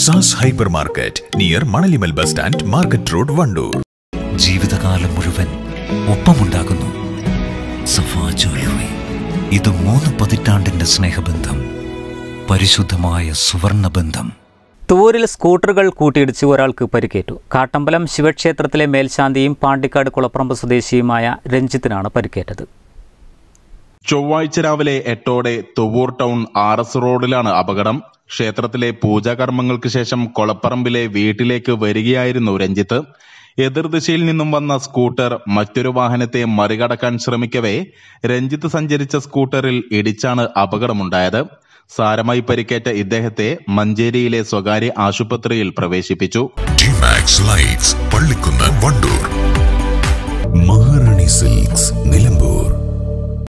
സാസ് hypermarket near Manalimal bus stand market road Wandoor ജീവിതകാലം മുഴുവൻ ഒപ്പമുണ്ടാകുന്നു Safa jewellery ഇത് മൂന്ന് പതിറ്റാണ്ടിന്റെ സ്നേഹബന്ധം പരിശുദ്ധമായ സുവർണബന്ധം തൂരിൽ സ്കൂട്ടറുകൾ കൂട്ടിയിടിച്ച് ഒരാൾക്ക് പരിക്കേറ്റു കാട്ടമ്പലം ശിവക്ഷേത്രത്തിലെ മേൽശാന്തിയും പാണ്ടിക്കാട് കുളപ്പറമ്പ് സ്വദേശിയുമായ രഞ്ജിത്തിനാണ് പരിക്കേറ്റത് ചൊവ്വാഴ്ച രാവിലെ എട്ടോടെ തുവൂർ ടൗൺ ആർ എസ് റോഡിലാണ് അപകടം ക്ഷേത്രത്തിലെ പൂജാകർമ്മങ്ങൾക്ക് ശേഷം കൊളപ്പറമ്പിലെ വീട്ടിലേക്ക് വരികയായിരുന്നു രഞ്ജിത്ത് എതിർദിശയിൽ നിന്നും വന്ന സ്കൂട്ടർ മറ്റൊരു വാഹനത്തെ മറികടക്കാൻ ശ്രമിക്കവേ രഞ്ജിത്ത് സഞ്ചരിച്ച സ്കൂട്ടറിൽ ഇടിച്ചാണ് അപകടമുണ്ടായത് സാരമായി പരിക്കേറ്റ ഇദ്ദേഹത്തെ മഞ്ചേരിയിലെ സ്വകാര്യ ആശുപത്രിയിൽ പ്രവേശിപ്പിച്ചു ജിമാക്സ് ലൈറ്റ്സ് പള്ളിക്കുന്ന് വണ്ടൂർ മഹാറാണി സിൽക്സ് നിലമ്പൂർ